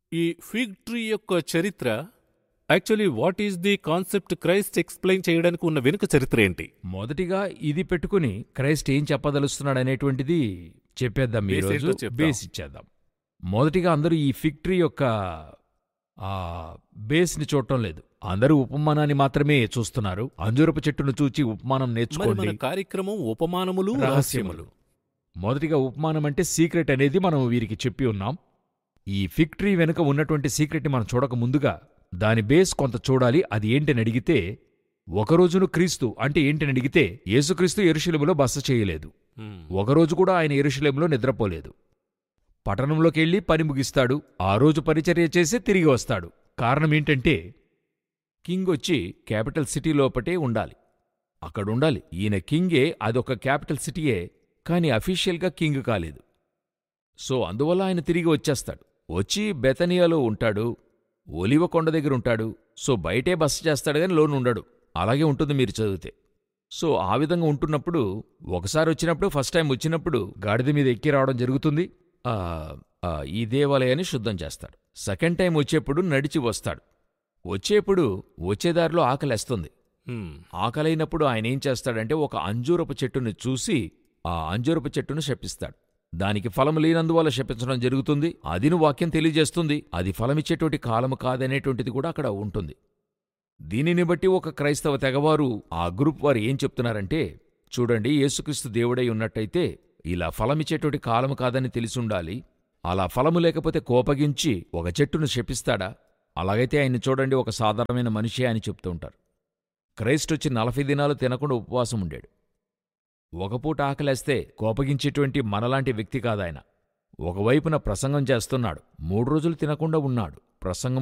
ఈ fig tree యొక్క చరిత్ర actually what is the concept Christ explain చేయడానికి ఉన్న వెనుక చరిత్ర ఏంటి మొదటిగా ఇది పెట్టుకుని క్రైస్ట్ ఏం చెప్పదలుస్తున్నాడు అనేటువంటిది చెప్పేద్దాం Base ఈరోజు ఏంటో చెప్దాం. బేస్ ఇచ్చేద్దాం మొదటిగా అందరూ ఈ ఫిక్టరీ యొక్క ఆ బేస్ని చూడటం లేదు అందరూ ఉపమానాన్ని మాత్రమే చూస్తున్నారు అంజూరపు చెట్టును చూచి ఉపమానం మరి మన నేర్చుకోండి కార్యక్రమం ఉపమానములు రహస్యములు. రహస్యములు మొదటిగా ఉపమానం అంటే సీక్రెట్ అనేది మనం వీరికి చెప్పి ఉన్నాం ఈ ఫిక్టరీ వెనుక ఉన్నటువంటి సీక్రెట్ని మనం చూడక ముందుగా దాని బేస్ కొంత చూడాలి అది ఏంటని అడిగితే ఒకరోజును క్రీస్తు అంటే ఏంటని అడిగితే యేసుక్రీస్తు ఎరుశలేములో బస చేయలేదు Hmm. ఒకరోజు కూడా ఆయన ఎరుశలేంలో నిద్రపోలేదు పట్టణంలోకి వెళ్ళి పని ముగిస్తాడు ఆ రోజు పరిచర్య చేసి తిరిగి వస్తాడు కారణం ఏంటంటే కింగ్ వచ్చి క్యాపిటల్ సిటీ లోపటే ఉండాలి అక్కడుండాలి ఈయన కింగే అదొక క్యాపిటల్ సిటీయే కానీ అఫీషియల్గా కింగ్ కాలేదు సో అందువల్ల ఆయన తిరిగి వచ్చేస్తాడు వచ్చి బెతనియాలో ఉంటాడు ఒలివ కొండ దగ్గర ఉంటాడు సో బయటే బస చేస్తాడు కానీ లోను ఉండడు అలాగే ఉంటుంది మీరు చదివితే సో ఆ విధంగా ఉంటున్నప్పుడు ఒకసారి వచ్చినప్పుడు ఫస్ట్ టైం వచ్చినప్పుడు గాడిద మీద ఎక్కి రావడం జరుగుతుంది ఆ, ఆ, ఈ దేవాలయాన్ని శుద్ధం చేస్తాడు సెకండ్ టైం వచ్చేప్పుడు నడిచి వస్తాడు వచ్చేప్పుడు వచ్చేదారిలో ఆకలేస్తుంది Hmm. ఆకలైనప్పుడు ఆయన ఏం చేస్తాడంటే ఒక అంజూరపు చెట్టును చూసి ఆ అంజూరపు చెట్టును శపిస్తాడు దానికి ఫలము లేనందువల్ల శపించడం జరుగుతుంది అదిను వాక్యం తెలియజేస్తుంది అది ఫలమిచ్చేటువంటి కాలము కాదనేటువంటిది కూడా అక్కడ ఉంటుంది దీనిని బట్టి ఒక క్రైస్తవ తెగవారు ఆ గ్రూప్ వారు ఏం చెప్తున్నారంటే చూడండి యేసుక్రీస్తు దేవుడై ఉన్నట్టయితే ఇలా ఫలమిచ్చేటువంటి కాలము కాదని తెలిసుండాలి అలా ఫలము లేకపోతే కోపగించి ఒక చెట్టును శపిస్తాడా అలాగైతే ఆయన్ని చూడండి ఒక సాధారణమైన మనిషే అని చెప్తూ ఉంటారు క్రైస్ట్ వచ్చి నలభై దినాలు తినకుండా ఉపవాసం ఉండాడు ఒక పూట ఆకలేస్తే కోపగించేటువంటి మనలాంటి వ్యక్తి కాదాయన ఒకవైపున ప్రసంగం చేస్తున్నాడు మూడు రోజులు తినకుండా ఉన్నాడు ప్రసంగం